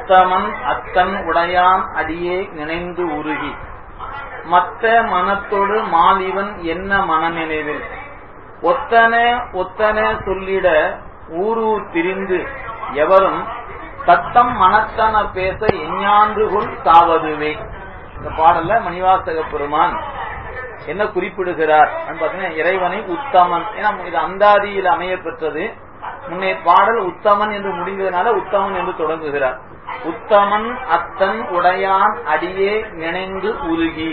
உத்தமன் அத்தன் உடையான் அடியே நினைந்து உருகி மத்த மனத்தோடு மாலிவன் என்ன மனநினைவில் ஒத்தன ஒத்தன சொல்லிட ஊரூர் திரிந்து எவரும் தத்தம் மனத்தன பேச எஞ்ஞான்றுகுள் சாவதுவே இந்த பாடல்ல மணிவாசக பெருமான் என்ன குறிப்பிடுகிறார் பாத்தீங்கன்னா இறைவனை உத்தமன் ஏன்னா இது அந்தாதியில் அமைய பெற்றது முன்னே பாடல் உத்தமன் என்று முடிந்ததுனால உத்தமன் என்று தொடங்குகிறார் உத்தமன் அத்தன் உடையான் அடியே நினைந்து உருகி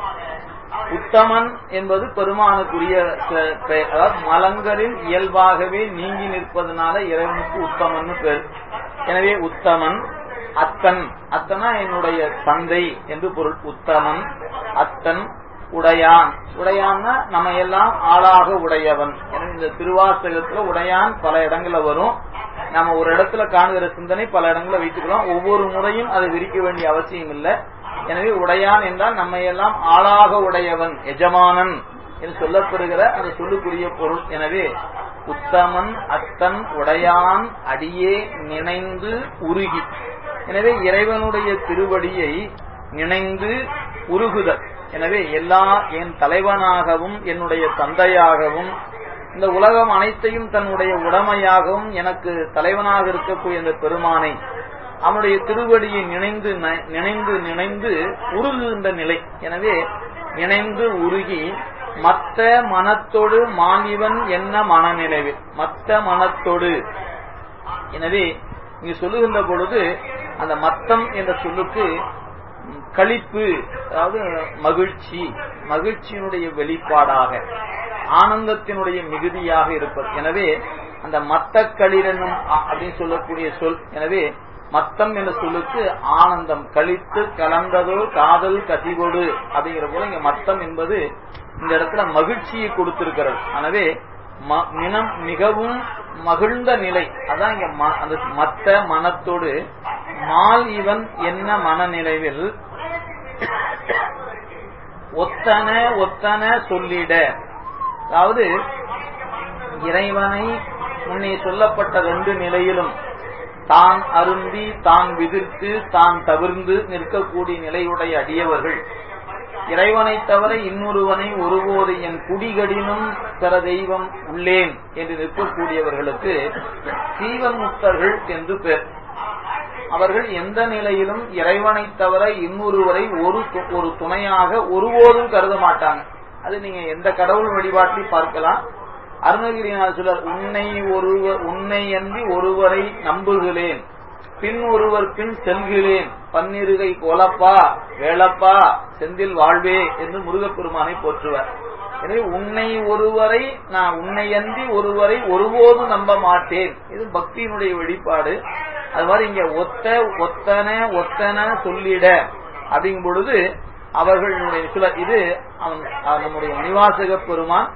உத்தமன் என்பது பெருமானுக்குரிய பெயர் அதாவது மலங்களில் இயல்பாகவே நீங்கி நிற்பதனால இறைவனுக்கு உத்தமன் பேர் எனவே உத்தமன் அத்தன் அத்தனா என்னுடைய தந்தை என்று பொருள் உத்தமன் அத்தன் உடையான் உடையான்னா நம்ம எல்லாம் ஆளாக உடையவன் எனவே இந்த திருவாசகத்துல உடையான் பல இடங்கள்ல வரும் நம்ம ஒரு இடத்துல காணுகிற சிந்தனை பல இடங்களை வைத்துக்கலாம் ஒவ்வொரு முறையும் அதை விரிக்க வேண்டிய அவசியம் இல்லை எனவே உடையான் என்றால் நம்ம எல்லாம் ஆளாக உடையவன் எஜமானன் என்று சொல்லப்படுகிற அந்த சொல்லுக்குரிய பொருள் எனவே உத்தமன் அத்தன் உடையான் அடியே நினைந்து உருகி எனவே இறைவனுடைய திருவடியை நினைந்து உருகுதல் எனவே எல்லா என் தலைவனாகவும் என்னுடைய தந்தையாகவும் இந்த உலகம் அனைத்தையும் தன்னுடைய உடமையாகவும் எனக்கு தலைவனாக இருக்கக்கூடிய இந்த பெருமானை அவனுடைய திருவடியை நினைந்து நினைந்து நினைந்து உருகுகின்ற நிலை எனவே நினைந்து உருகி மத்த மனத்தோடு மாணிவன் என்ன மனநிலைவில் மத்த மனத்தோடு எனவே இங்கு சொல்லுகின்ற பொழுது அந்த மத்தம் என்ற சொல்லுக்கு களிப்பு அதாவது மகிழ்ச்சி மகிழ்ச்சியினுடைய வெளிப்பாடாக ஆனந்தத்தினுடைய மிகுதியாக இருப்பது எனவே அந்த மத்த களிரனும் அப்படின்னு சொல்லக்கூடிய சொல் எனவே மத்தம் என்ற சொல்லுக்கு ஆனந்தம் கழித்து கலந்ததோ காதல் கசிவோடு அப்படிங்கிற போல இங்க மத்தம் என்பது இந்த இடத்துல மகிழ்ச்சியை கொடுத்திருக்கிறது எனவே மினம் மிகவும் மகிழ்ந்த நிலை அதான் இங்க அந்த மத்த மனத்தோடு மால் இவன் என்ன மனநிலைவில் ஒத்தன ஒத்தன சொல்லிட அதாவது இறைவனை முன்னே சொல்லப்பட்ட ரெண்டு நிலையிலும் தான் அருந்தி தான் விதிர்த்து தான் தவிர்ந்து நிற்கக்கூடிய நிலையுடைய அடியவர்கள் இறைவனை தவிர இன்னொருவனை ஒருபோது என் குடிகடினும் பிற தெய்வம் உள்ளேன் என்று நிற்கக்கூடியவர்களுக்கு சீவன் முக்தர்கள் என்று பெயர் அவர்கள் எந்த நிலையிலும் இறைவனை தவிர இன்னொருவரை ஒரு ஒரு துணையாக ஒருபோதும் கருத மாட்டாங்க அது நீங்க எந்த கடவுள் வழிபாட்டிலையும் பார்க்கலாம் அருணகிரிநாதர் சொல்றார் உன்னை ஒருவர் உன்னை அன்றி ஒருவரை நம்புகிறேன் பின் ஒருவர் பின் செல்கிறேன் பன்னிருகை கோலப்பா வேளப்பா செந்தில் வாழ்வே என்று முருகப்பெருமானை போற்றுவார் எனவே உன்னை ஒருவரை நான் உன்னை அன்றி ஒருவரை ஒருபோதும் நம்ப மாட்டேன் இது பக்தியினுடைய வெளிப்பாடு அது மாதிரி இங்க ஒத்த ஒத்தன ஒத்தன சொல்லிட அப்படிங்கும் பொழுது அவர்களுடைய சில இது அவன் நம்முடைய மணிவாசக பெருமான்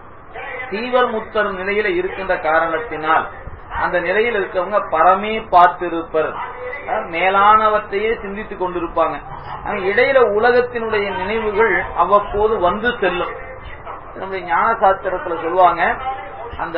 தீவர் முத்தர் நிலையில இருக்கின்ற காரணத்தினால் அந்த நிலையில் இருக்கவங்க பரமே பார்த்திருப்பர் மேலானவற்றையே சிந்தித்துக் கொண்டிருப்பாங்க இடையில உலகத்தினுடைய நினைவுகள் அவ்வப்போது வந்து செல்லும் நம்முடைய ஞான சாஸ்திரத்துல சொல்லுவாங்க அந்த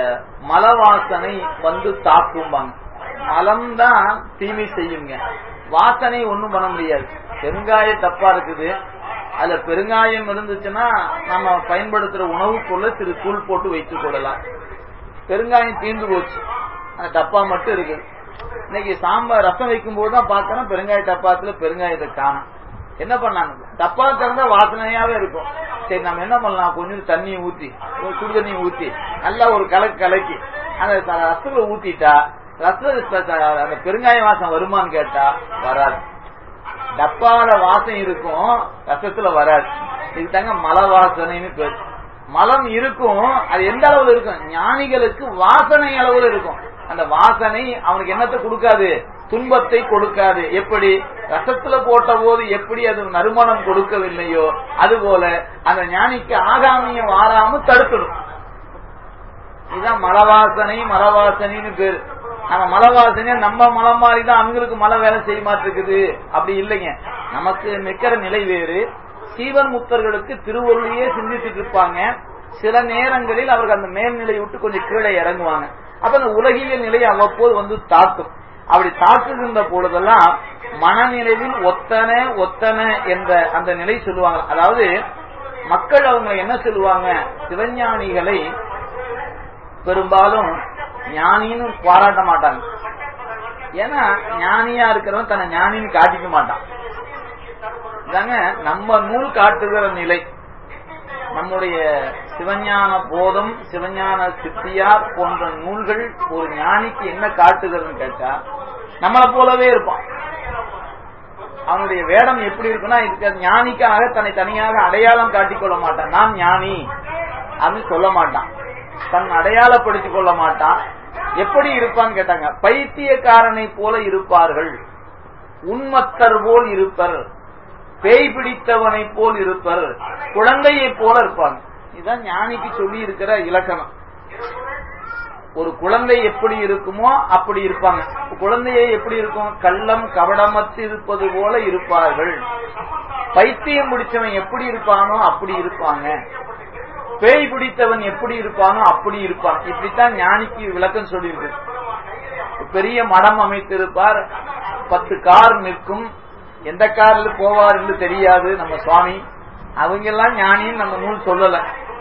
மலவாசனை வந்து தாக்கும்பாங்க மலம் தான் தீமை செய்யுங்க வாசனை ஒண்ணும் பண்ண முடியாது பெருங்காய தப்பா இருக்குது அதுல பெருங்காயம் இருந்துச்சுன்னா நம்ம பயன்படுத்துற உணவுக்குள்ள சிறு தூள் போட்டு வைத்துக் கொள்ளலாம் பெருங்காயம் தீர்ந்து போச்சு அந்த டப்பா மட்டும் இருக்கு இன்னைக்கு சாம்பார் ரசம் வைக்கும் போது தான் பாக்கிறோம் பெருங்காய டப்பாத்துல பெருங்காயத்தை காணும் என்ன பண்ணாங்க டப்பா திறந்தா வாசனையாவே இருக்கும் சரி நம்ம என்ன பண்ணலாம் கொஞ்சம் தண்ணி ஊத்தி ஒரு சுடு தண்ணி ஊத்தி நல்லா ஒரு கலக்கு கலக்கி அந்த ரசத்துல ஊத்திட்டா ரசத்துல அந்த பெருங்காய வாசம் வருமான்னு கேட்டா வராது டப்பால வாசம் இருக்கும் ரசத்துல வராது இது தாங்க மலை வாசனைன்னு பேர் மலம் இருக்கும் அது எந்த அளவுல இருக்கும் ஞானிகளுக்கு வாசனை அளவுல இருக்கும் அந்த வாசனை அவனுக்கு என்னத்தை கொடுக்காது துன்பத்தை கொடுக்காது எப்படி ரசத்துல போட்ட போது எப்படி அது நறுமணம் கொடுக்கவில்லையோ அதுபோல அந்த ஞானிக்கு ஆகாமியம் வாராம தடுத்துடும் இதுதான் மலவாசனை மலவாசனைன்னு பேரு நம்ம மலவாசனையா நம்ம மலம் மாதிரி தான் அவங்களுக்கு மலை வேலை செய்ய மாட்டிருக்குது அப்படி இல்லைங்க நமக்கு நிக்கிற நிலை வேறு சீவன் முக்தர்களுக்கு திருவள்ளுவையே சிந்தித்துட்டு இருப்பாங்க சில நேரங்களில் அவர்கள் அந்த மேல்நிலையை விட்டு கொஞ்சம் கீழே இறங்குவாங்க அப்ப அந்த உலகியல் நிலை அவ்வப்போது வந்து தாக்கும் அப்படி தாக்குகின்ற பொழுதெல்லாம் மனநிலையில் ஒத்தன ஒத்தன என்ற அந்த நிலை சொல்லுவாங்க அதாவது மக்கள் அவங்க என்ன சொல்லுவாங்க சிவஞானிகளை பெரும்பாலும் ஞானின்னு பாராட்ட மாட்டாங்க ஏன்னா ஞானியா இருக்கிறவன் தன்னை ஞானின்னு காட்டிக்க மாட்டான் இதாங்க நம்ம நூல் காட்டுகிற நிலை நம்முடைய சிவஞான போதம் சிவஞான சித்தியார் போன்ற நூல்கள் ஒரு ஞானிக்கு என்ன காட்டுகிறதுன்னு கேட்டா நம்மளை போலவே இருப்பான் அவனுடைய வேடம் எப்படி இருக்குன்னா இதுக்கு ஞானிக்காக தன்னை தனியாக அடையாளம் காட்டிக் கொள்ள மாட்டான் நான் ஞானி அப்படின்னு சொல்ல மாட்டான் தன் அடையாளப்படுத்திக் கொள்ள மாட்டான் எப்படி இருப்பான்னு கேட்டாங்க பைத்தியக்காரனை போல இருப்பார்கள் உண்மத்தர் போல் இருப்பர் பேய் பிடித்தவனை போல் இருப்பர் குழந்தையை போல இருப்பாங்க இதுதான் ஞானிக்கு சொல்லி இருக்கிற இலக்கணம் ஒரு குழந்தை எப்படி இருக்குமோ அப்படி இருப்பாங்க குழந்தையை எப்படி இருக்கும் கள்ளம் கவடமற்று இருப்பது போல இருப்பார்கள் பைத்தியம் பிடிச்சவன் எப்படி இருப்பானோ அப்படி இருப்பாங்க பேய் பிடித்தவன் எப்படி இருப்பானோ அப்படி இருப்பான் இப்படித்தான் ஞானிக்கு விளக்கம் சொல்லியிருக்கு பெரிய மடம் அமைத்திருப்பார் பத்து கார் நிற்கும் எந்த கார்ல போவார் என்று தெரியாது நம்ம சுவாமி அவங்க எல்லாம் ஞானின்னு நம்ம நூல் சொல்லல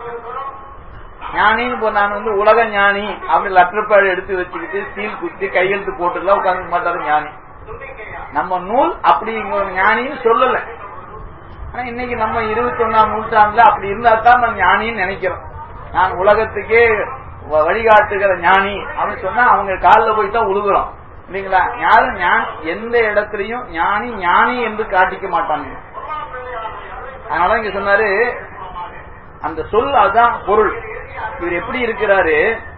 ஞானின்னு இப்போ நான் வந்து உலக ஞானி அப்படி லெட்டர் பேட் எடுத்து வச்சுக்கிட்டு சீல் குத்தி கையெழுத்து போட்டுலாம் உட்காந்து மாட்டாரு ஞானி நம்ம நூல் அப்படி ஞானின்னு சொல்லல ஆனா இன்னைக்கு நம்ம இருபத்தி ஒன்னாம் நூற்றாண்டுல அப்படி இருந்தா தான் நம்ம ஞானின்னு நினைக்கிறோம் நான் உலகத்துக்கே வழிகாட்டுகிற ஞானி அப்படின்னு சொன்னா அவங்க காலில் போய் தான் உழுகுறோம் இல்லைங்களா யாரும் எந்த இடத்துலயும் ஞானி ஞானி என்று காட்டிக்க மாட்டாங்க அதனால இங்க சொன்னாரு அந்த சொல் அதுதான் பொருள் இவர் எப்படி இருக்கிறாரு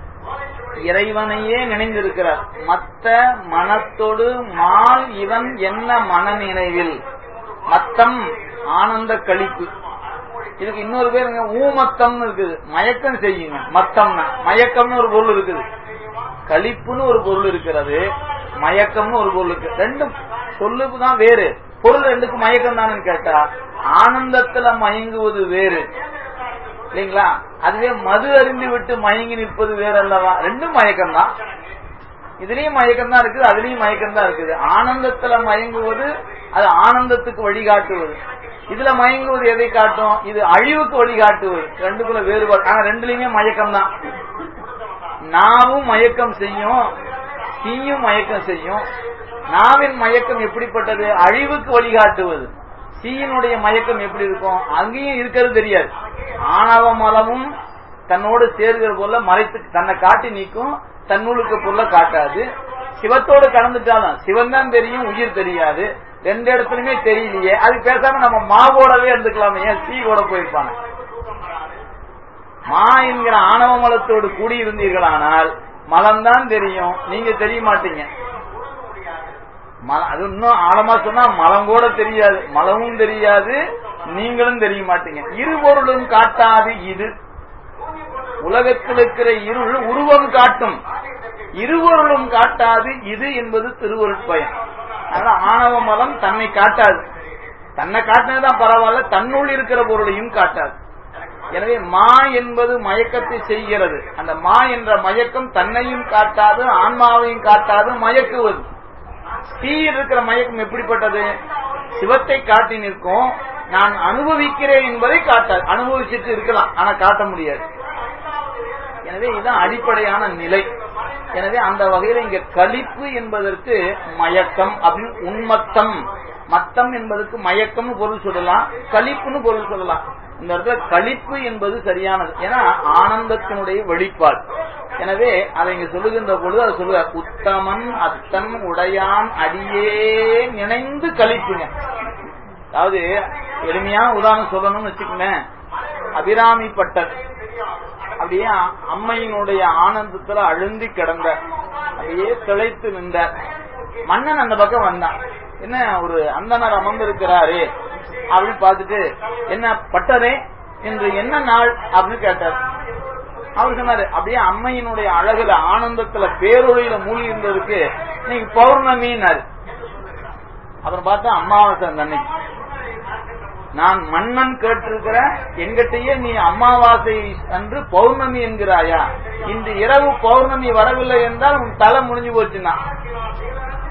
இறைவனையே நினைந்திருக்கிறார் மத்த மனத்தோடு மால் இவன் என்ன மனநினைவில் மத்தம் ஆனந்த கழிப்பு இதுக்கு இன்னொரு பேர் ஊமத்தம்னு இருக்குது மயக்கம் செய்யுங்க மத்தம்னா மயக்கம்னு ஒரு பொருள் இருக்குது கழிப்புன்னு ஒரு பொருள் இருக்கிறது மயக்கம்னு ஒரு பொருள் இருக்கு ரெண்டும் சொல்லுக்கு தான் வேறு பொருள் ரெண்டுக்கு மயக்கம் தானு கேட்டா ஆனந்தத்துல மயங்குவது வேறு இல்லைங்களா அதுவே மது அறிந்து விட்டு மயங்கி நிற்பது வேற அல்லவா ரெண்டும் மயக்கம் தான் இதுலயும் மயக்கம் தான் இருக்குது அதுலயும் மயக்கம் தான் இருக்குது ஆனந்தத்துல மயங்குவது அது ஆனந்தத்துக்கு வழிகாட்டுவது இதுல மயங்குவது எதை காட்டும் இது அழிவுக்கு வழிகாட்டுவது ரெண்டுக்குள்ள வேறுபாடு ஆனா ரெண்டுலயுமே மயக்கம் தான் நாவும் மயக்கம் செய்யும் தீயும் மயக்கம் செய்யும் நாவின் மயக்கம் எப்படிப்பட்டது அழிவுக்கு வழிகாட்டுவது தீயினுடைய மயக்கம் எப்படி இருக்கும் அங்கேயும் இருக்கிறது தெரியாது ஆணவ மலமும் தன்னோடு சேர்கிற போல மறைத்து தன்னை காட்டி நீக்கும் தன்னுளுக்கு பொருள காட்டாது சிவத்தோடு கலந்துட்டாலும் சிவன் தான் தெரியும் உயிர் தெரியாது ரெண்டு இடத்துலயுமே தெரியலையே அது பேசாம நம்ம மாவோடவே இருந்துக்கலாமே ஏன் சீ கூட போயிருப்பாங்க மா என்கிற ஆணவ மலத்தோடு கூடி இருந்தீர்களானால் மலம்தான் தெரியும் நீங்க தெரிய மாட்டீங்க அது இன்னும் ஆழமா சொன்னா மலம் கூட தெரியாது மலமும் தெரியாது நீங்களும் தெரிய மாட்டீங்க இருபொருளும் காட்டாது இது உலகத்தில் இருக்கிற இருள் உருவம் காட்டும் இருவருளும் காட்டாது இது என்பது திருவருட்பயம் அதனால ஆணவ மலம் தன்னை காட்டாது தன்னை காட்டினதுதான் பரவாயில்ல தன்னுள் இருக்கிற பொருளையும் காட்டாது எனவே மா என்பது மயக்கத்தை செய்கிறது அந்த மா என்ற மயக்கம் தன்னையும் காட்டாது ஆன்மாவையும் காட்டாது மயக்குவது தீயில் இருக்கிற மயக்கம் எப்படிப்பட்டது சிவத்தை காட்டி நிற்கும் நான் அனுபவிக்கிறேன் என்பதை காட்டாது அனுபவிச்சுட்டு இருக்கலாம் ஆனா காட்ட முடியாது எனவே இதுதான் அடிப்படையான நிலை எனவே அந்த வகையில இங்க கழிப்பு என்பதற்கு மயக்கம் அப்படின்னு உண்மத்தம் மத்தம் என்பதற்கு மயக்கம்னு பொருள் சொல்லலாம் கழிப்புன்னு பொருள் சொல்லலாம் இந்த இடத்துல கழிப்பு என்பது சரியானது ஏன்னா ஆனந்தத்தினுடைய வெளிப்பாடு எனவே அதை இங்க சொல்லுகின்ற பொழுது அதை சொல்லுவ உத்தமன் அத்தன் உடையான் அடியே நினைந்து கழிப்புங்க அதாவது எளிமையான உதாரணம் சொல்லணும்னு வச்சுக்கோங்க அபிராமி பட்டர் அப்படியே அம்மையினுடைய ஆனந்தத்துல அழுந்தி கிடந்த அப்படியே திளைத்து நின்ற மன்னன் அந்த பக்கம் வந்தான் என்ன ஒரு அந்தனர் அமர்ந்திருக்கிறாரு அப்படின்னு பார்த்துட்டு என்ன பட்டரே என்று என்ன நாள் அப்படின்னு கேட்டார் அவர் சொன்னாரு அப்படியே அம்மையினுடைய அழகுல ஆனந்தத்துல பேரொழியில மூழ்கி இருந்ததுக்கு இன்னைக்கு பௌர்ணமின்னாரு அப்புறம் பார்த்தா அமாவாசை அந்த அன்னைக்கு நான் மன்னன் கேட்டிருக்கிற எங்கிட்டயே நீ அமாவாசை அன்று பௌர்ணமி என்கிறாயா இன்று இரவு பௌர்ணமி வரவில்லை என்றால் உன் தலை முடிஞ்சு போச்சுன்னா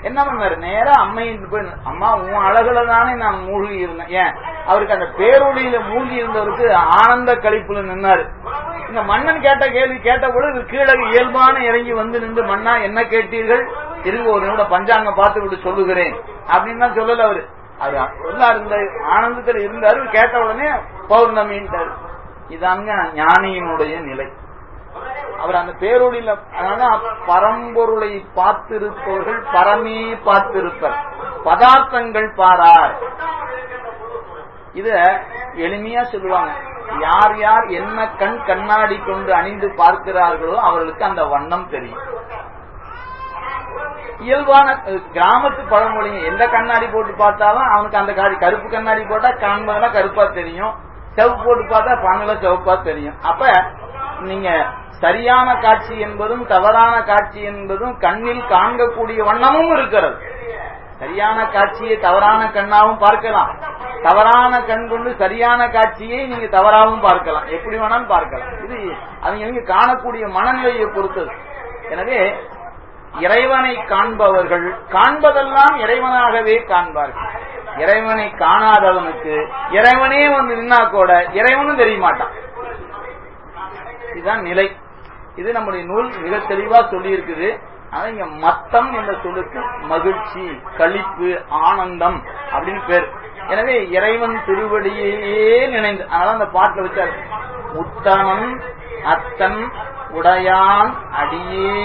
என்ன பண்ணாரு நேரா அம்மையின் போய் அம்மா உன் அழகுல தானே நான் மூழ்கி இருந்தேன் ஏன் அவருக்கு அந்த பேரொழியில மூழ்கி இருந்தவருக்கு ஆனந்த கழிப்புல நின்னாரு இந்த மன்னன் கேட்ட கேள்வி கேட்ட பொழுது கீழே இயல்பான இறங்கி வந்து நின்று மன்னா என்ன கேட்டீர்கள் இருங்க ஒரு நிமிடம் பஞ்சாங்கம் பார்த்து விட்டு சொல்லுகிறேன் அப்படின்னு தான் சொல்லல அவரு அவர் நல்லா இருந்த ஆனந்தத்தில் இருந்தாரு கேட்ட உடனே பௌர்ணமின்ட்டாரு இதாங்க ஞானியினுடைய நிலை அவர் அந்த பேரொழியில அதனால பரம்பொருளை பார்த்திருப்பவர்கள் பரமே பார்த்திருப்பர் பதார்த்தங்கள் பாரார் இத எளிமையா சொல்லுவாங்க யார் யார் என்ன கண் கண்ணாடி கொண்டு அணிந்து பார்க்கிறார்களோ அவர்களுக்கு அந்த வண்ணம் தெரியும் இயல்பான கிராமத்து பழமொழிங்க எந்த கண்ணாடி போட்டு பார்த்தாலும் அவனுக்கு அந்த காடி கருப்பு கண்ணாடி போட்டா காண்பதெல்லாம் கருப்பா தெரியும் செவப்பு போட்டு பார்த்தா பாங்கெல்லாம் சிவப்பா தெரியும் அப்ப நீங்க சரியான காட்சி என்பதும் தவறான காட்சி என்பதும் கண்ணில் காண்கக்கூடிய வண்ணமும் இருக்கிறது சரியான காட்சியை தவறான கண்ணாவும் பார்க்கலாம் தவறான கண் கொண்டு சரியான காட்சியை நீங்க தவறாவும் பார்க்கலாம் எப்படி வேணாலும் பார்க்கலாம் இது அவங்க காணக்கூடிய மனநிலையை பொறுத்தது எனவே இறைவனை காண்பவர்கள் காண்பதெல்லாம் இறைவனாகவே காண்பார்கள் இறைவனை காணாதவனுக்கு இறைவனே வந்து நின்னா கூட இறைவனும் தெரிய மாட்டான் இதுதான் நிலை இது நம்முடைய நூல் மிக தெளிவா சொல்லி இருக்குது ஆனா இங்க மத்தம் என்ற சொல்லுக்கு மகிழ்ச்சி களிப்பு ஆனந்தம் அப்படின்னு பேர் எனவே இறைவன் திருவடியையே நினைந்து அதனால அந்த பாட்டில் வச்சார் உத்தமன் அத்தன் உடையான் அடியே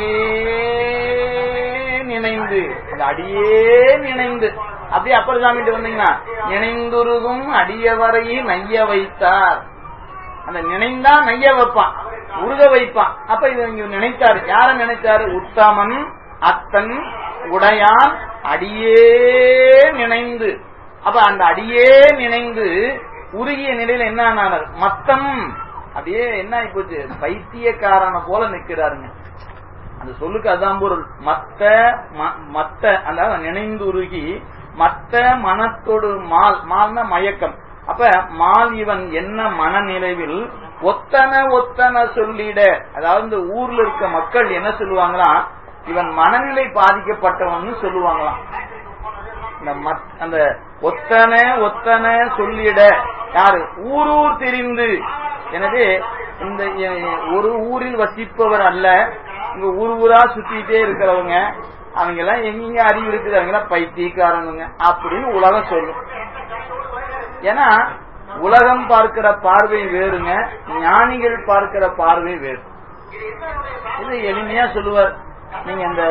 நினைந்து அந்த அடியே நினைந்து அப்படியே அப்பர் சாமிட்டு வந்தீங்கன்னா நினைந்துருகும் அடியவரை நைய வைத்தார் அந்த நினைந்தா நைய வைப்பான் உருக வைப்பான் அப்ப இது இங்க நினைத்தாரு யார நினைச்சாரு உத்தமன் அத்தன் உடையான் அடியே நினைந்து அப்ப அந்த அடியே நினைந்து உருகிய நிலையில என்ன ஆனார் மத்தம் அப்படியே என்ன ஆகி போச்சு பைத்தியக்காரனை போல நிக்கிறாருங்க அந்த சொல்லுக்கு அதான் பொருள் மத்த மத்த அந்த நினைந்துருகி மத்த மனத்தோடு மால் மால்னா மயக்கம் அப்ப மால் இவன் என்ன மனநிலைவில் ஒத்தன ஒத்தன சொல்லிட அதாவது இந்த ஊர்ல இருக்க மக்கள் என்ன சொல்லுவாங்களா இவன் மனநிலை பாதிக்கப்பட்டவன் சொல்லுவாங்களாம் இந்த அந்த ஒத்தன ஒத்தன சொல்லிட யாரு ஊரூர் தெரிந்து எனவே இந்த ஒரு ஊரில் வசிப்பவர் அல்ல இங்க ஊர் ஊரா சுத்திட்டே இருக்கிறவங்க அவங்க எல்லாம் எங்கெங்க அறிவு இருக்குது அவங்க எல்லாம் பைத்தியக்காரனுங்க அப்படின்னு உலகம் சொல்லும் ஏன்னா உலகம் பார்க்கிற பார்வை வேறுங்க ஞானிகள் பார்க்கிற பார்வை வேறு இது எளிமையா சொல்லுவார் நீங்க இந்த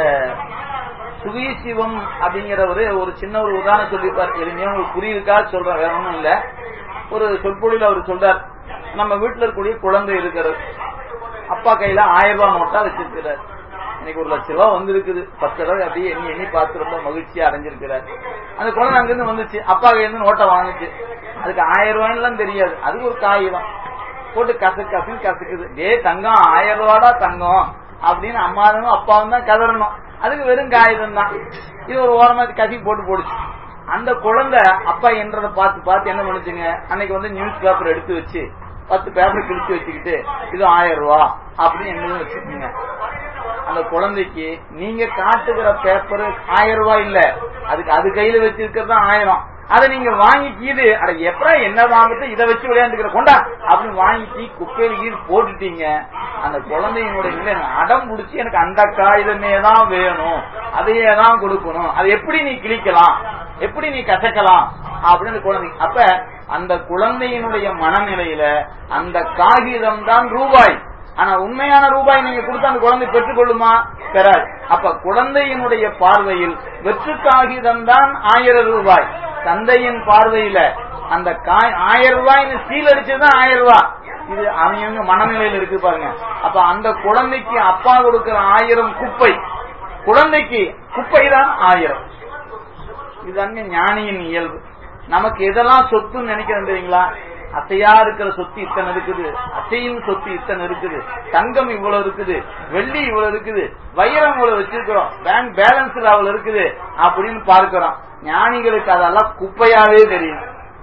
சுகீசிவம் அப்படிங்கிற ஒரு ஒரு சின்ன ஒரு உதாரணம் சொல்லியிருப்பார் எளிமையா உங்களுக்கு புரியுதுக்காக சொல்றேன் வேற ஒன்றும் இல்ல ஒரு சொற்பொழியில் அவர் சொல்றார் நம்ம வீட்டுல இருக்கக்கூடிய குழந்தை இருக்கிறது அப்பா கையில ஆயிரம் ரூபாய் நோட்டா வச்சிருக்கிறார் இன்னைக்கு ஒரு லட்ச ரூபாய் வந்திருக்குது பத்து ரூபாய் அப்படியே எண்ணி எண்ணி பார்த்து ரொம்ப மகிழ்ச்சியா அடைஞ்சிருக்கிறார் அந்த குழந்தை அங்கிருந்து வந்துச்சு அப்பா கையில நோட்டை வாங்குச்சு அதுக்கு ஆயிரம் ரூபாய்லாம் தெரியாது அதுக்கு ஒரு காகிதம் போட்டு கசு கசுன்னு கசுக்குது டே தங்கம் ஆயிரம் ரூபாடா தங்கம் அப்படின்னு அம்மாவும் அப்பாவும் தான் கதறணும் அதுக்கு வெறும் காகிதம் தான் இது ஒரு ஓரமா கசி போட்டு போடுச்சு அந்த குழந்தை அப்பா என்றதை பார்த்து பார்த்து என்ன பண்ணுச்சுங்க அன்னைக்கு வந்து நியூஸ் பேப்பர் எடுத்து வச்சு பத்து பேப்பர் கிழிச்சு வச்சுக்கிட்டு இது ஆயிரம் ரூபா அப்படின்னு என்னதும் வச்சுக்கோங்க அந்த குழந்தைக்கு நீங்க காட்டுகிற பேப்பர் ஆயிரம் ரூபாய் இல்ல அதுக்கு அது கையில வச்சிருக்கிறது தான் ஆயிரம் அதை நீங்க வாங்கிக்கிது அட எப்படா என்ன வாங்கிட்டு இதை வச்சு விளையாண்டுக்கிற கொண்டா அப்படின்னு வாங்கிட்டு குப்பையில கீழ் போட்டுட்டீங்க அந்த குழந்தையினுடைய நிலை அடம் பிடிச்சி எனக்கு அந்த காகிதமே தான் வேணும் அதையே தான் கொடுக்கணும் அதை எப்படி நீ கிழிக்கலாம் எப்படி நீ கசக்கலாம் அப்படின்னு குழந்தை அப்ப அந்த குழந்தையினுடைய மனநிலையில அந்த காகிதம் தான் ரூபாய் ஆனா உண்மையான ரூபாய் நீங்க கொடுத்து அந்த குழந்தை பெற்றுக் கொள்ளுமா பெறாது அப்ப குழந்தையினுடைய பார்வையில் வெற்று காகிதம் தான் ஆயிரம் ரூபாய் தந்தையின் பார்வையில அந்த ஆயிரம் ரூபாய் சீல் அடிச்சதுதான் ஆயிரம் ரூபாய் இது அவங்க மனநிலையில இருக்கு பாருங்க அப்ப அந்த குழந்தைக்கு அப்பா கொடுக்கிற ஆயிரம் குப்பை குழந்தைக்கு குப்பை தான் ஆயிரம் இதுதாங்க ஞானியின் இயல்பு நமக்கு எதெல்லாம் சொத்துன்னு நினைக்கிறோம் தெரியுங்களா அசையா இருக்கிற சொத்து இத்தனை இருக்குது அசையும் சொத்து இத்தனை இருக்குது தங்கம் இவ்வளவு இருக்குது வெள்ளி இவ்வளவு இருக்குது வைரம் இவ்வளவு வச்சிருக்கிறோம் பேங்க் பேலன்ஸ்ல அவ்வளவு இருக்குது அப்படின்னு பார்க்கிறோம் ஞானிகளுக்கு அதெல்லாம் குப்பையாவே தெரியும்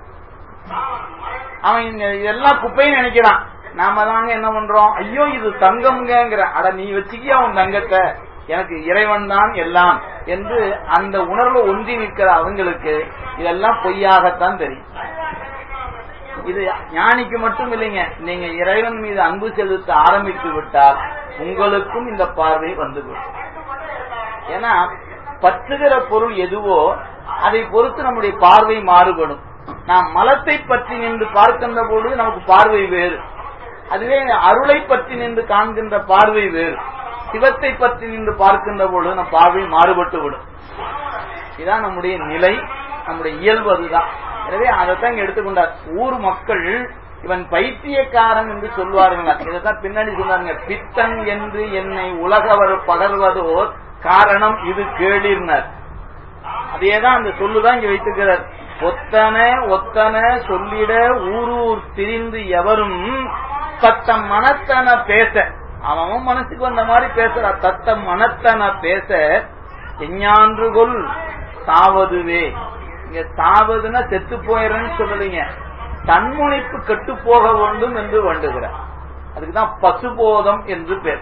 அவன் இதெல்லாம் குப்பைன்னு நினைக்கிறான் நாம தாங்க என்ன பண்றோம் ஐயோ இது தங்கம்ங்கிற அட நீ வச்சுக்கியா உன் தங்கத்தை எனக்கு இறைவன் தான் எல்லாம் என்று அந்த உணர்வு ஒன்றி நிற்கிற அவங்களுக்கு இதெல்லாம் பொய்யாகத்தான் தெரியும் இது ஞானிக்கு மட்டும் இல்லைங்க நீங்க இறைவன் மீது அன்பு செலுத்த ஆரம்பித்து விட்டால் உங்களுக்கும் இந்த பார்வை வந்துவிடும் ஏன்னா பற்றுகிற பொருள் எதுவோ அதை பொறுத்து நம்முடைய பார்வை மாறுபடும் நாம் மலத்தை பற்றி நின்று பார்க்கின்ற பொழுது நமக்கு பார்வை வேறு அதுவே அருளை பற்றி நின்று காண்கின்ற பார்வை வேறு சிவத்தை பற்றி நின்று பார்க்கின்ற பொழுது நம் பார்வை மாறுபட்டு விடும் இதான் நம்முடைய நிலை நம்முடைய இயல்பு அதுதான் எனவே அதைத்தான் இங்க எடுத்துக்கொண்டார் ஊர் மக்கள் இவன் பைத்தியக்காரன் என்று சொல்வார்கள் இதைத்தான் பின்னாடி சொன்னாருங்க பித்தன் என்று என்னை உலகவர் பகர்வதோர் காரணம் இது கேளிர்னர் அதேதான் அந்த சொல்லுதான் இங்க வைத்திருக்கிறார் ஒத்தன ஒத்தன சொல்லிட ஊரூர் திரிந்து எவரும் தத்தம் மனத்தன பேச அவன் மனசுக்கு வந்த மாதிரி பேசுறா தத்தம் மனத்தன பேச எஞ்ஞான்றுகொள் சாவதுவே இங்க சாவதுன்னா செத்து போயிடுறேன்னு சொல்லலைங்க தன்முனைப்பு கெட்டு போக வேண்டும் என்று வேண்டுகிறார் அதுக்குதான் பசுபோதம் என்று பேர்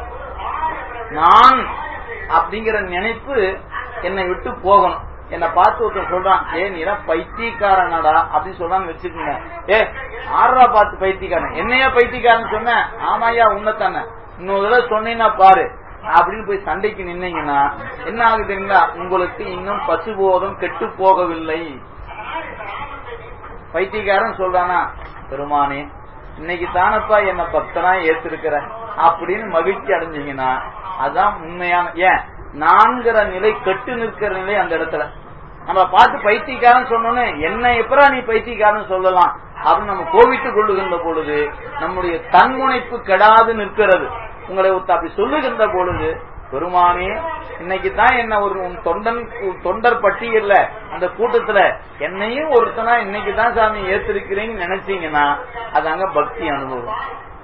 நான் அப்படிங்கிற நினைப்பு என்னை விட்டு போகணும் என்னை பார்த்து ஒருத்தர் சொல்றான் ஏ நீரா பைத்தியக்காரனடா அப்படின்னு சொல்றான்னு வச்சுக்கோங்க ஏ ஆறா பார்த்து பைத்தியக்காரன் என்னையா பைத்தியக்காரன் சொன்ன ஆமாயா உன்னத்தானே இன்னொரு தடவை சொன்னீங்கன்னா பாரு அப்படின்னு போய் சண்டைக்கு நின்னீங்கன்னா என்ன ஆகுது தெரியுங்களா உங்களுக்கு இன்னும் பசுபோதம் கெட்டு போகவில்லை பைத்தியக்காரன் சொல்றானா பெருமானே இன்னைக்கு தானப்பா என்ன பக்தனா ஏத்திருக்கிற அப்படின்னு மகிழ்ச்சி அடைஞ்சீங்கன்னா அதான் உண்மையான ஏன் நான்கிற நிலை கெட்டு நிற்கிற நிலை அந்த இடத்துல நம்ம பார்த்து பைத்தியக்காரன் சொன்னோன்னு என்ன எப்பரா நீ பைத்தியக்காரன் சொல்லலாம் அப்படின்னு நம்ம கோவித்துக் கொள்ளுகின்ற பொழுது நம்முடைய தன்முனைப்பு கெடாது நிற்கிறது உங்களை ஒருத்த அப்படி சொல்லுகின்ற பொழுது பெருமானே இன்னைக்கு தான் என்ன ஒரு உன் தொண்டன் தொண்டர் பட்டியல்ல அந்த கூட்டத்துல என்னையும் ஒருத்தனா இன்னைக்கு தான் சாமி ஏத்திருக்கிறீங்கன்னு நினைச்சீங்கன்னா அது அங்க பக்தி அனுபவம்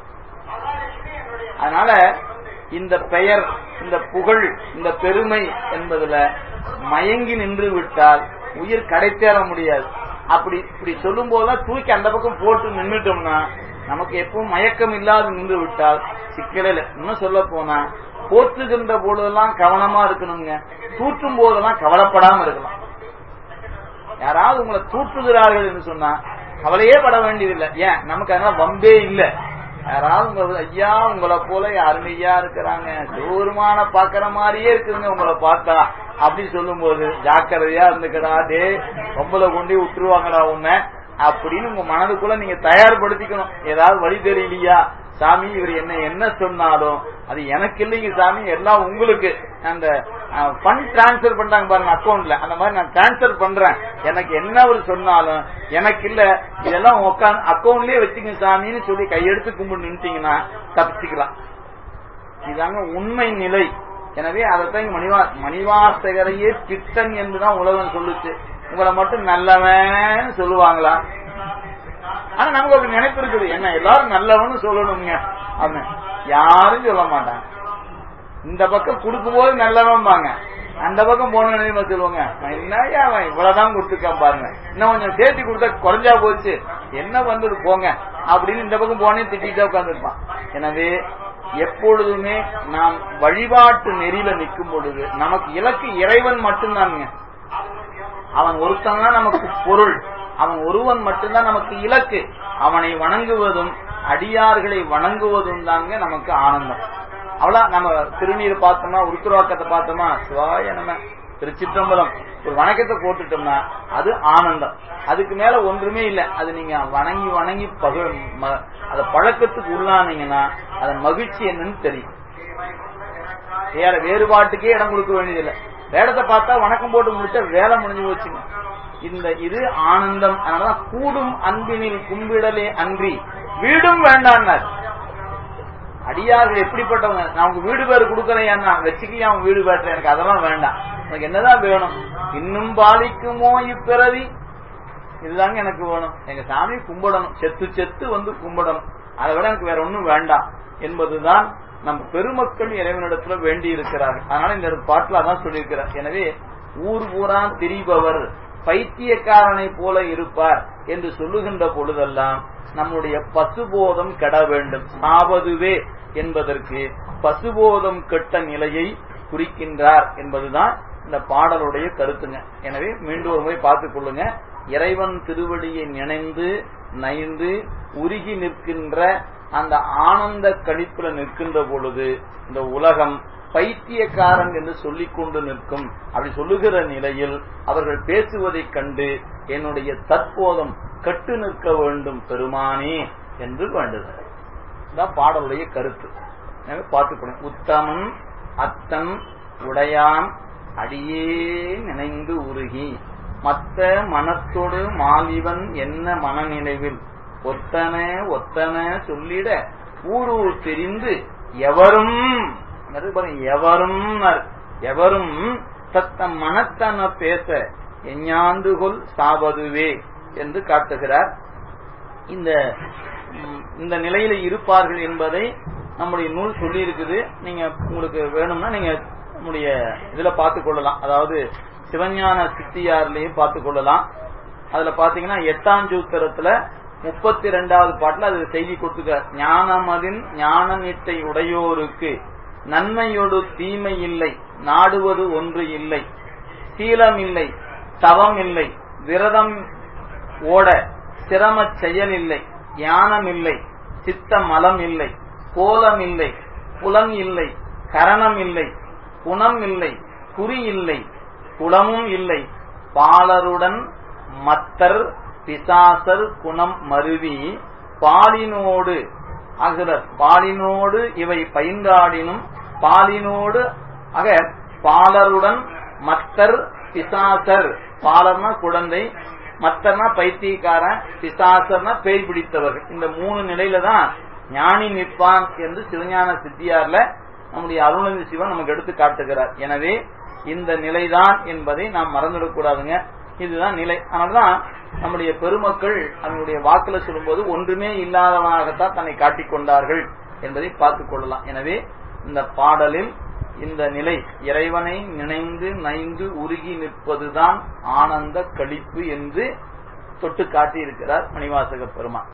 அதனால இந்த பெயர் இந்த புகழ் இந்த பெருமை என்பதுல மயங்கி நின்று விட்டால் உயிர் கடை தேர முடியாது அப்படி இப்படி சொல்லும் போதுதான் தூக்கி அந்த பக்கம் போட்டு நின்றுட்டோம்னா நமக்கு எப்பவும் மயக்கம் இல்லாது நின்று விட்டால் சிக்கலில் இன்னும் சொல்ல போனா போற்றுகின்ற பொழுதெல்லாம் கவனமா இருக்கணுங்க தூற்றும் போதெல்லாம் கவலைப்படாம இருக்கலாம் யாராவது உங்களை தூற்றுகிறார்கள் என்று சொன்னா கவலையே பட வேண்டியதில்லை ஏன் நமக்கு அதனால வம்பே இல்லை யாராவது உங்களை ஐயா உங்களை போல அருமையா இருக்கிறாங்க தூரமான பாக்குற மாதிரியே இருக்குதுங்க உங்களை பார்த்தா அப்படி சொல்லும் போது ஜாக்கிரதையா இருந்துக்கடா டே ரொம்பல கொண்டு விட்டுருவாங்கடா உன்னை அப்படின்னு உங்க மனதுக்குள்ள நீங்க தயார்படுத்திக்கணும் ஏதாவது வழி தெரியலையா சாமி இவர் என்ன என்ன சொன்னாலும் அது எனக்கு இல்லைங்க சாமி எல்லாம் உங்களுக்கு அந்த ஃபண்ட் டிரான்ஸ்பர் பண்றாங்க பாருங்க அக்கௌண்ட்ல அந்த மாதிரி நான் டிரான்ஸ்பர் பண்றேன் எனக்கு என்ன அவர் சொன்னாலும் எனக்கு இல்ல இதெல்லாம் உட்காந்து அக்கௌண்ட்லயே வச்சுங்க சாமின்னு சொல்லி கையெடுத்து கும்பிட்டு நின்ட்டீங்கன்னா தப்பிச்சுக்கலாம் இதாங்க உண்மை நிலை எனவே அதைத்தான் மணிவா மணிவாசகரையே பித்தன் என்றுதான் உலகம் சொல்லுச்சு உங்களை மட்டும் நல்லவன் சொல்லுவாங்களா ஆனா நமக்கு ஒரு நினைப்பு இருக்குது என்ன எல்லாரும் நல்லவன்னு சொல்லணுங்க அப்படின்னு யாரும் சொல்ல மாட்டாங்க இந்த பக்கம் கொடுக்கும் போது நல்லவன் பாங்க அந்த பக்கம் போன நினைவு சொல்லுவாங்க என்னையா அவன் இவ்வளவுதான் கொடுத்துருக்கான் பாருங்க இன்னும் கொஞ்சம் சேர்த்து கொடுத்தா குறைஞ்சா போச்சு என்ன வந்தது போங்க அப்படின்னு இந்த பக்கம் போனே திட்டிட்டு உட்காந்துருப்பான் எனவே எப்பொழுதுமே நாம் வழிபாட்டு நெறியில நிற்கும் பொழுது நமக்கு இலக்கு இறைவன் மட்டும்தானுங்க அவன் ஒருத்தன் தான் நமக்கு பொருள் அவன் ஒருவன் மட்டும்தான் நமக்கு இலக்கு அவனை வணங்குவதும் அடியார்களை வணங்குவதும் தாங்க நமக்கு ஆனந்தம் அவ்வளோ நம்ம திருநீர் பார்த்தோமா உருத்துருவாக்கத்தை பார்த்தோமா சிவாய நம்ம திருச்சிற்றம்பலம் ஒரு வணக்கத்தை போட்டுட்டோம்னா அது ஆனந்தம் அதுக்கு மேல ஒன்றுமே இல்லை அது நீங்க வணங்கி வணங்கி பகு அத பழக்கத்துக்கு உள்ளானீங்கன்னா அதன் மகிழ்ச்சி என்னன்னு தெரியும் வேற வேறுபாட்டுக்கே இடம் கொடுக்க வேண்டியதில்லை வேடத்தை பார்த்தா வணக்கம் போட்டு முடிச்சா வேலை முடிஞ்சு போச்சுங்க இந்த இது ஆனந்தம் அதனாலதான் கூடும் அன்பினில் கும்பிடலே அன்றி வீடும் வேண்டான்னார் அடியார்கள் எப்படிப்பட்டவங்க நான் உங்க வீடு பேர் கொடுக்கறேன் வச்சுக்கியா அவன் வீடு பேட்டுறேன் எனக்கு அதெல்லாம் வேண்டாம் எனக்கு என்னதான் வேணும் இன்னும் பாலிக்குமோ இப்பிறவி இதுதாங்க எனக்கு வேணும் எங்க சாமி கும்பிடணும் செத்து செத்து வந்து கும்பிடணும் அதை விட எனக்கு வேற ஒன்றும் வேண்டாம் என்பதுதான் நம்ம பெருமக்கள் இறைவனிடத்துல வேண்டி இருக்கிறார்கள் அதனால இந்த பாட்டுல அதான் சொல்லியிருக்கிறார் எனவே ஊர் பூரா திரிபவர் பைத்தியக்காரனை போல இருப்பார் என்று சொல்லுகின்ற பொழுதெல்லாம் நம்முடைய பசுபோதம் கெட வேண்டும் சாவதுவே என்பதற்கு பசுபோதம் கெட்ட நிலையை குறிக்கின்றார் என்பதுதான் இந்த பாடலுடைய கருத்துங்க எனவே மீண்டும் ஒரு முறை பார்த்துக் கொள்ளுங்க இறைவன் திருவடியை நினைந்து நைந்து உருகி நிற்கின்ற அந்த ஆனந்த கழிப்புல நிற்கின்ற பொழுது இந்த உலகம் பைத்தியக்காரன் என்று சொல்லிக் கொண்டு நிற்கும் அப்படி சொல்லுகிற நிலையில் அவர்கள் பேசுவதைக் கண்டு என்னுடைய தற்போதம் கட்டு நிற்க வேண்டும் பெருமானே என்று வேண்டுகிறார் இதான் பாடலுடைய கருத்து எனவே பார்த்துக்கணும் உத்தமன் அத்தன் உடையான் அடியே நினைந்து உருகி மத்த மனத்தோடு மாலிவன் என்ன மனநினைவில் ஒத்தன ஒத்தன சொல்லிட ஊரூர் தெரிந்து எவரும் எவரும் எவரும் தத்தம் மனத்தன பேச எஞ்ஞாண்டுகொள் சாவதுவே என்று காட்டுகிறார் இந்த இந்த நிலையில இருப்பார்கள் என்பதை நம்முடைய நூல் சொல்லி இருக்குது நீங்க உங்களுக்கு வேணும்னா நீங்க நம்முடைய இதுல பார்த்துக் கொள்ளலாம் அதாவது சிவஞான சித்தியார்லயே பார்த்துக் கொள்ளலாம் அதுல பாத்தீங்கன்னா எட்டாம் சூத்திரத்துல முப்பத்தி ரெண்டாவது பாட்டுல அது செய்தி கொடுத்துக்க ஞானமதின் ஞான நிட்டை உடையோருக்கு நன்மையோடு தீமை இல்லை நாடுவது ஒன்று இல்லை சீலம் இல்லை தவம் இல்லை விரதம் ஓட சிரம செயல் இல்லை ஞானம் இல்லை சித்த மலம் இல்லை கோலம் இல்லை புலம் இல்லை கரணம் இல்லை குணம் இல்லை குறி இல்லை குளமும் இல்லை பாலருடன் மத்தர் பிசாசர் குணம் மருவி பாலினோடு அகலர் பாலினோடு இவை பயின்றாடினும் பாலினோடு ஆக பாலருடன் மத்தர் பிசாசர் பாலர்னா குழந்தை மத்தர்னா பைத்தியக்காரன் பிசாசர்னா பேய் பிடித்தவர்கள் இந்த மூணு நிலையில தான் ஞானி நிற்பான் என்று சிவஞான சித்தியார்ல நம்முடைய அருணந்தி சிவன் நமக்கு எடுத்து காட்டுகிறார் எனவே இந்த நிலைதான் என்பதை நாம் மறந்துடக்கூடாதுங்க இதுதான் நிலை அதனாலதான் நம்முடைய பெருமக்கள் அவங்களுடைய வாக்குல சொல்லும்போது ஒன்றுமே இல்லாதவனாகத்தான் தன்னை காட்டிக் கொண்டார்கள் என்பதை பார்த்துக் கொள்ளலாம் எனவே இந்த பாடலில் இந்த நிலை இறைவனை நினைந்து நைந்து உருகி நிற்பதுதான் ஆனந்த கழிப்பு என்று தொட்டு காட்டியிருக்கிறார் மணிவாசக பெருமான்